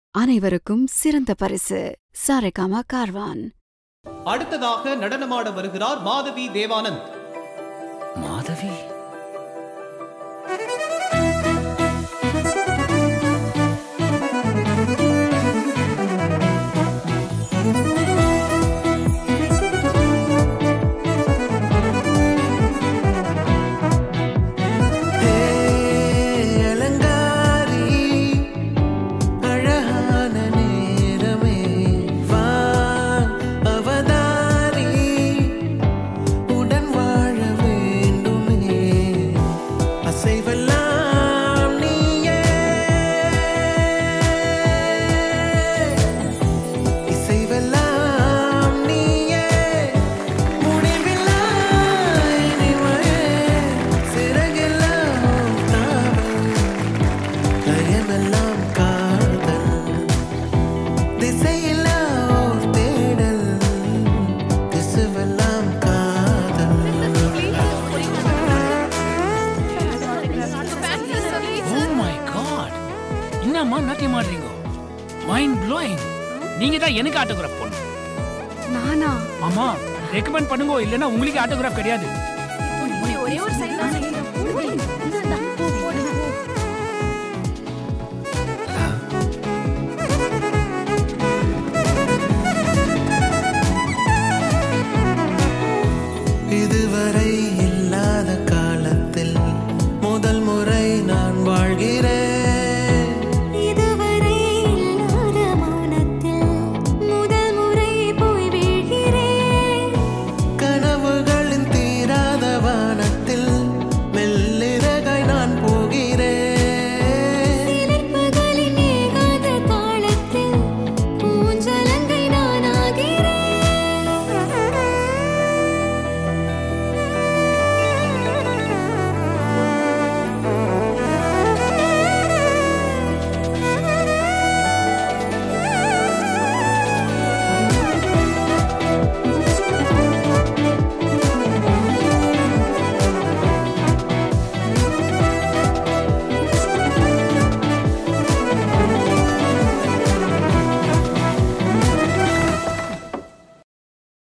அனைவருக்கும் சிறந்த பரிசு சாரேகாமா கார்வான் அடுத்ததாக நடனமாட வருகிறார் மாதவி தேவானந்த் மாதவி அலங்காரி அழகான நேரமே வா அவதாரி உடன் வாழ வேண்டுமே அசைவெல்லாம் நீயே இசைவெல்லாம் நீயே முடிவில்லா இனிமையே சிறகெல்லாம் தாவல் லயமெல்லாம் காதல் திசையில்லா ஓர் தேடல் திசுவெல்லாம் காதல் ஓ மை காட் என்னம்மா நாட்டியம் ஆடுறீங்க மைண்ட் ப்ளோயிங் நீங்க தான் எனக்கு ஆட்டோகிராஃப் பண்ணணும் நானா ஆமா ரெக்கமெண்ட் பண்ணுங்க இல்லைன்னா உங்களுக்கு ஆட்டோகிராஃப் கிடையாது